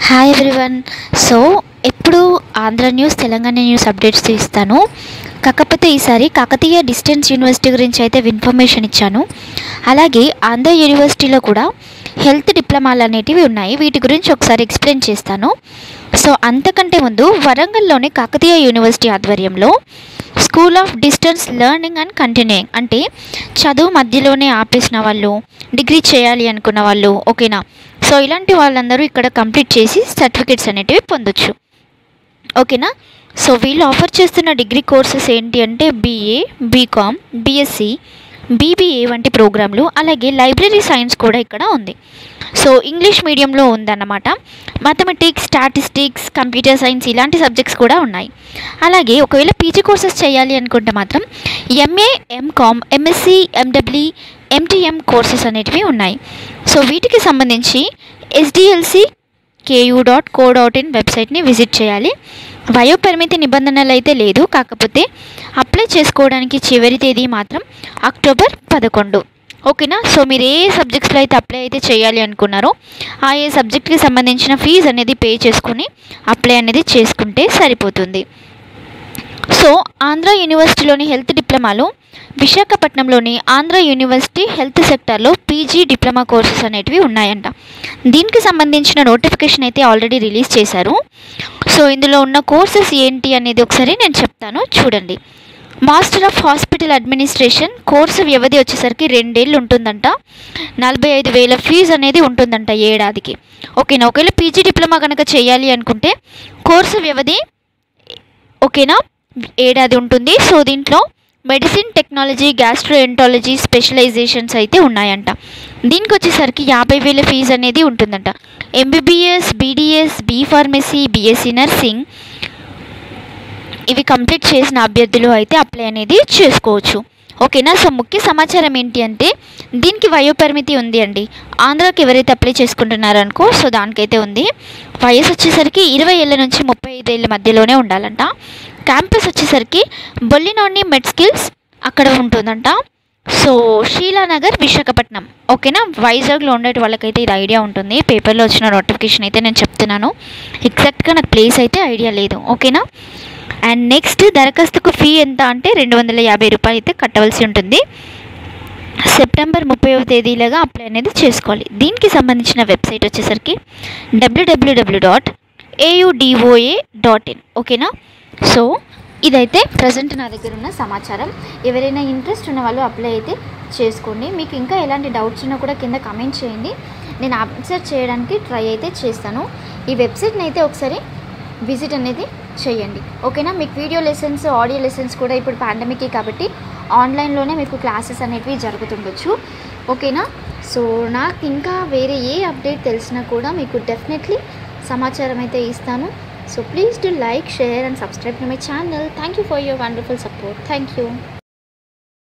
hi everyone so ఎప్పుడు Andhra news Telangana news updates ఇస్తాను కాకపోతే ఈసారి కాకతీయ డిస్టెన్స్ యూనివర్సిటీ గురించి అయితే ఇన్ఫర్మేషన్ ఇచ్చాను అలాగే ఆంధ్ర యూనివర్సిటీలో కూడా హెల్త్ డిప్లొమాలు అనేటివి ఉన్నాయి వీటి గురించి ఒకసారి ఎక్స్ప్లెయిన్ చేస్తాను సో అంతకంటే ముందు వరంగల్లోని కాకతీయ యూనివర్సిటీ ఆధ్వర్యంలో school of distance learning and continuing అంటే చదువు మధ్యలోనే ఆపేసిన వాళ్ళు డిగ్రీ చేయాలి అనుకున్న వాళ్ళు ఓకేనా సో ఇలాంటి వాళ్ళందరూ ఇక్కడ కంప్లీట్ చేసి సర్టిఫికేట్స్ అనేటివి పొందొచ్చు ఓకేనా సో వీళ్ళు ఆఫర్ చేస్తున్న డిగ్రీ కోర్సెస్ ఏంటి అంటే బీఏ బీకామ్ బీఎస్సీ బీబీఏ వంటి ప్రోగ్రాంలు అలాగే లైబ్రరీ సైన్స్ కూడా ఇక్కడ ఉంది సో ఇంగ్లీష్ మీడియంలో ఉందన్నమాట మ్యాథమెటిక్స్ స్టాటిస్టిక్స్ కంప్యూటర్ సైన్స్ ఇలాంటి సబ్జెక్ట్స్ కూడా ఉన్నాయి అలాగే ఒకవేళ పీజీ కోర్సెస్ చేయాలి అనుకుంటే మాత్రం MA MCom MSc MW MTM courses అనేటివి ఉన్నాయి సో వీటికి సంబంధించి SDLC KU dot co dot in వెబ్సైట్ని విజిట్ చేయాలి వయో పరిమితి నిబంధనలు అయితే లేదు కాకపోతే అప్లై చేసుకోవడానికి చివరి తేదీ మాత్రం అక్టోబర్ పదకొండు ఓకేనా సో మీరు ఏ సబ్జెక్ట్స్లో అయితే అప్లై అయితే చేయాలి అనుకున్నారో ఆ ఏ సబ్జెక్ట్కి సంబంధించిన ఫీజు అనేది పే చేసుకుని అప్లై అనేది చేసుకుంటే సరిపోతుంది సో ఆంధ్ర యూనివర్సిటీలోని హెల్త్ డిప్లొమాలో విశాఖపట్నంలోని ఆంధ్ర యూనివర్సిటీ హెల్త్ సెక్టార్లో పీజీ డిప్లొమా కోర్సెస్ అనేటివి ఉన్నాయంట దీనికి సంబంధించిన నోటిఫికేషన్ అయితే ఆల్రెడీ రిలీజ్ చేశారు సో ఇందులో ఉన్న కోర్సెస్ ఏంటి అనేది ఒకసారి నేను చెప్తాను చూడండి master of hospital administration course వ్యవధి వచ్చేసరికి రెండేళ్ళు ఉంటుందంట నలభై ఐదు వేల ఫీజు అనేది ఉంటుందంట ఏడాదికి ఓకేనా ఒకవేళ పీజీ డిప్లొమా కనుక చేయాలి అనుకుంటే కోర్సు వ్యవధి ఓకేనా ఏడాది ఉంటుంది సో దీంట్లో మెడిసిన్ టెక్నాలజీ గ్యాస్ట్రోఎంటాలజీ స్పెషలైజేషన్స్ అయితే ఉన్నాయంట దీనికి వచ్చేసరికి యాభై వేల ఫీజు అనేది ఉంటుందంట MBBS BDS B pharmacy BSc nursing ఇవి కంప్లీట్ చేసిన అభ్యర్థులు అయితే అప్లై అనేది చేసుకోవచ్చు ఓకేనా సో ముఖ్య సమాచారం ఏంటి అంటే దీనికి వయోపరిమితి ఉంది అండి ఆంధ్రాకి ఎవరైతే అప్లై చేసుకుంటున్నారో అనుకో సో దానికైతే ఉంది వయసు వచ్చేసరికి ఇరవై ఏళ్ళ నుంచి ముప్పై ఐదు ఏళ్ళ మధ్యలోనే ఉండాలంట క్యాంపస్ వచ్చేసరికి బొల్లినోని మెడ్ స్కిల్స్ అక్కడ ఉంటుందంట సో షీలానగర్ విశాఖపట్నం ఓకేనా వైజాగ్లో ఉండే వాళ్ళకైతే ఇది ఐడియా ఉంటుంది పేపర్లో వచ్చిన నోటిఫికేషన్ అయితే నేను చెప్తున్నాను ఎగ్జాక్ట్గా నాకు ప్లేస్ అయితే ఐడియా లేదు ఓకేనా అండ్ నెక్స్ట్ దరఖాస్తుకు ఫీ ఎంత అంటే రెండు వందల యాభై రూపాయలు అయితే కట్టవలసి ఉంటుంది సెప్టెంబర్ ముప్పైవ తేదీలుగా అప్లై అనేది చేసుకోవాలి దీనికి సంబంధించిన వెబ్సైట్ వచ్చేసరికి W W W dot A U D O A dot in ఓకేనా సో ఇదైతే ప్రజెంట్ నా దగ్గర ఉన్న సమాచారం ఎవరైనా ఇంట్రెస్ట్ ఉన్న వాళ్ళు అప్లై అయితే చేసుకోండి మీకు ఇంకా ఎలాంటి డౌట్స్ ఉన్నా కూడా కింద కమెంట్ చేయండి నేను ఆన్సర్ చేయడానికి ట్రై అయితే చేస్తాను ఈ వెబ్సైట్ని అయితే ఒకసారి విజిట్ అనేది చేయండి ఓకేనా మీకు వీడియో లెసన్స్ ఆడియో లెసన్స్ కూడా ఇప్పుడు పాండమిక్ కాబట్టి ఆన్లైన్లోనే మీకు క్లాసెస్ అనేటివి జరుగుతుండొచ్చు ఓకేనా సో నాకు ఇంకా వేరే ఏ అప్డేట్ తెలిసినా కూడా మీకు డెఫినెట్లీ సమాచారం అయితే ఇస్తాను so please do like share and subscribe to my channel thank you for your wonderful support thank you